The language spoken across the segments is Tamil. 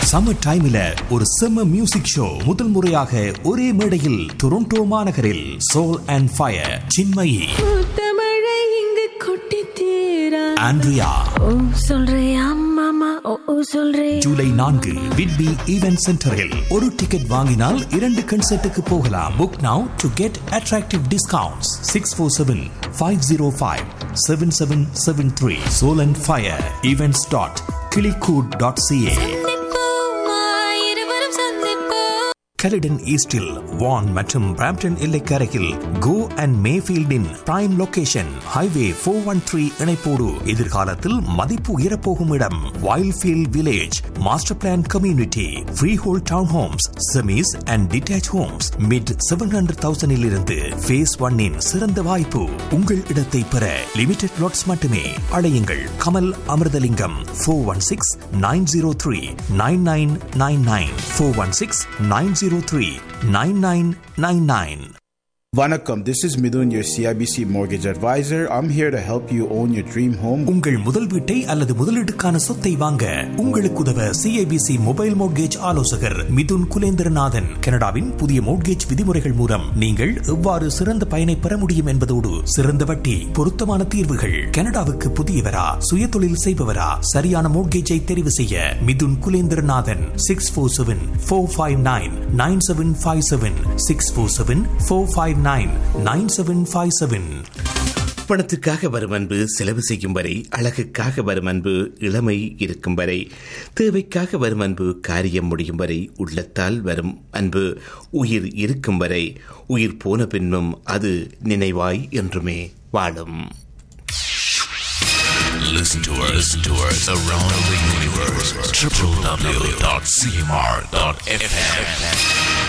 சம்மர் டைம்ல ஒரு செம்ம மியூசிக் ஷோ முதல் முறையாக ஒரே மேடையில் டொரண்டோ மாநகரில் சோல் அண்ட் ஃபயர் சின்மயி தமிழை இங்கு கொட்டி தீரா ஆண்ட்ரியா ஓ சொல்றியா மாமா ஓ ஓ சொல்றே ஜூலை நான்கு விட்பி ஈவென்ட் சென்டரில் ஒரு டிக்கெட் வாங்கினால் இரண்டு கன்சர்ட்டுக்கு போகலாம் book now to get attractive discounts six four seven five zero five seven seven seven three soul and fire events dot கிளிகூட் டாட் சிஏ இருவரும் சந்திப்போம் கலிடன் ஈஸ்டில் வான் மற்றும் பிராம்டன் எல்லைக்கரையில் கோ அண்ட் மேஃபீல்டின் prime location highway four one three இணைப்போடு எதிர்காலத்தில் மதிப்பு உயரப்போகும் இடம் Wildfield village master plan community freehold town homes semis and detached homes mid seven hundred தௌசண்டில் இருந்து ஃபேஸ் ஒன்னின் சிறந்த வாய்ப்பு உங்கள் இடத்தை பெற லிமிடெட் லாட்ஸ் மட்டுமே அழையுங்கள் Kamal Amirthalingam four one six nine zero three nine nine nine nine four one six nine zero three nine nine nine nine Vanakkam, this is Midun, your CIBC mortgage advisor. I'm here to help you own your dream home. உங்கள் முதல் வீட்டை அல்லது முதலீட்டுக்கான சொத்தை வாங்க உங்களுக்கு உதவ சிஐபிசி மொபைல் மோட்கேஜ் ஆலோசகர் மிதுன் குலேந்திரநாதன் கனடாவின் புதிய மோட்கேஜ் விதிமுறைகள் மூலம் நீங்கள் எவ்வாறு சிறந்த பயனை பெற முடியும் என்பதோடு சிறந்த வட்டி பொருத்தமான தீர்வுகள் கனடாவுக்கு புதியவரா சுயதொழில் செய்பவரா சரியான மோட்கேஜை தெரிவு செய்ய Mithun Kulendranathan six four seven four five nine nine seven five seven six four seven four five nine nine seven five seven பணத்துக்காக வரும் அன்பு செலவு செய்யும் வரை அழகுக்காக வரும் அன்பு இளமை இருக்கும் வரை தேவைக்காக வரும் அன்பு காரியம் முடியும் வரை உள்ளத்தால் வரும் அன்பு உயிர் இருக்கும் வரை உயிர் போன பின்னும் அது நினைவாய் என்றுமே வாழும் Listen to us, listen to us around the universe. www.cmr.fm.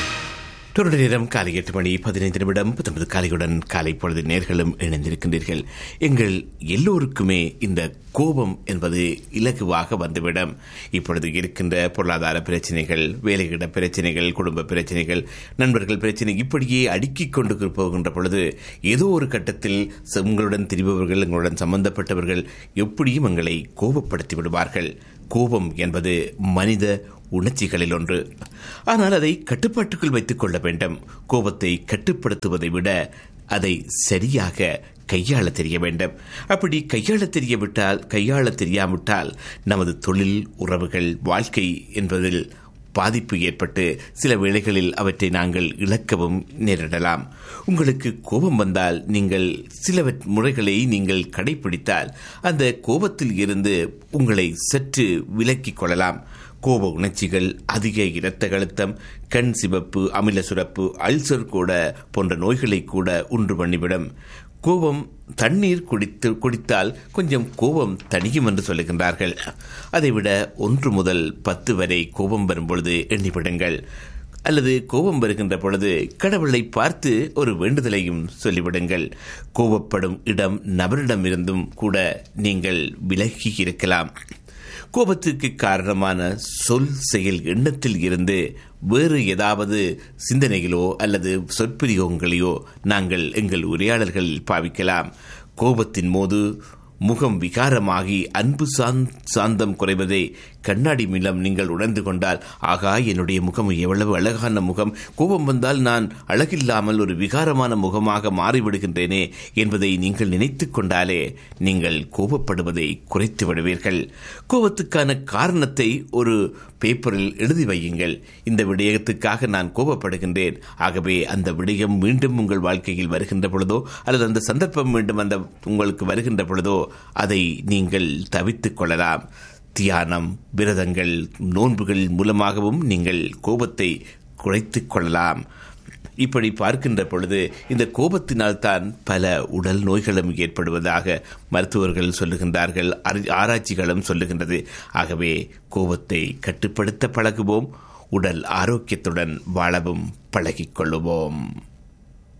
தொடர் நேரம் காலை எட்டு மணி பதினைந்து நிமிடம் பத்தொன்பது காலையுடன் காலை பொழுது நேர்களும் இணைந்திருக்கின்றீர்கள் எங்கள் எல்லோருக்குமே இந்த கோபம் என்பது இலகுவாக வந்துவிடும் இப்பொழுது இருக்கின்ற பொருளாதார பிரச்சனைகள் வேலையிட பிரச்சனைகள் குடும்ப பிரச்சனைகள் நண்பர்கள் பிரச்சனை இப்படியே அடுக்கிக் கொண்டு போகின்ற பொழுது ஏதோ ஒரு கட்டத்தில் உங்களுடன் திரிபவர்கள் உங்களுடன் சம்பந்தப்பட்டவர்கள் எப்படியும் எங்களை கோபப்படுத்தி விடுவார்கள் கோபம் என்பது மனித உணர்ச்சிகளில் ஒன்று ஆனால் அதை கட்டுப்பாட்டுக்குள் வைத்துக் கொள்ள வேண்டும் கோபத்தை கட்டுப்படுத்துவதை விட அதை சரியாக கையாள தெரிய வேண்டும் அப்படி கையாள தெரியவிட்டால் கையாள தெரியாவிட்டால் நமது தொழில் உறவுகள் வாழ்க்கை என்பதில் பாதிப்பு ஏற்பட்டு சில வேளைகளில் அவற்றை நாங்கள் இழக்கவும் நேரிடலாம் உங்களுக்கு கோபம் வந்தால் நீங்கள் சில முறைகளை நீங்கள் கடைபிடித்தால் அந்த கோபத்தில் இருந்து உங்களை சற்று விலக்கிக் கொள்ளலாம் கோப உணர்ச்சிகள் அதிக இரத்த அழுத்தம் கண் சிவப்பு அமில சுரப்பு அல்சர் கூட போன்ற நோய்களை கூட உண்டு பண்ணிவிடும் கோபம் தண்ணீர் குடித்து குடித்தால் கொஞ்சம் கோபம் தணியும் என்று சொல்லுகின்றார்கள் அதைவிட ஒன்று முதல் பத்து வரை கோபம் வரும் பொழுது எண்ணிவிடுங்கள் அல்லது கோபம் வருகின்ற பொழுது கடவுளை பார்த்து ஒரு வேண்டுதலையும் சொல்லிவிடுங்கள் கோபப்படும் இடம் நபரிடமிருந்தும் கூட நீங்கள் விலகி இருக்கலாம் கோபத்துக்கு காரணமான சொல் செயல் எண்ணத்தில் இருந்து வேறு ஏதாவது சிந்தனைகளோ அல்லது சொற்பிரயோகங்களையோ நாங்கள் எங்கள் உரையாடல்களில் பாவிக்கலாம் கோபத்தின் போது முகம் விகாரமாகி அன்பு சாந்தம் குறைவதை கண்ணாடி மூலம் நீங்கள் உணர்ந்து கொண்டால் ஆகா என்னுடைய முகம் எவ்வளவு அழகான முகம் கோபம் வந்தால் நான் அழகில்லாமல் ஒரு விகாரமான முகமாக மாறிவிடுகின்றேனே என்பதை நீங்கள் நினைத்து கொண்டாலே நீங்கள் கோபப்படுவதை குறைத்து விடுவீர்கள் கோபத்துக்கான காரணத்தை ஒரு பேப்பரில் எழுதி வையுங்கள் இந்த விடயத்துக்காக நான் கோபப்படுகின்றேன் ஆகவே அந்த விடயம் மீண்டும் உங்கள் வாழ்க்கையில் வருகின்ற பொழுதோ அல்லது அந்த சந்தர்ப்பம் மீண்டும் அந்த உங்களுக்கு வருகின்ற பொழுதோ அதை நீங்கள் தவித்துக் கொள்ளலாம் தியானம் விரதங்கள் நோன்புகள் மூலமாகவும் நீங்கள் கோபத்தை குறைத்துக் கொள்ளலாம் இப்படி பார்க்கின்ற பொழுது இந்த கோபத்தினால் தான் பல உடல் நோய்களும் ஏற்படுவதாக மருத்துவர்கள் சொல்லுகின்றார்கள் ஆராய்ச்சிகளும் சொல்லுகின்றது ஆகவே கோபத்தை கட்டுப்படுத்த பழகுவோம் உடல் ஆரோக்கியத்துடன் வாழவும் பழகிக் கொள்ளுவோம்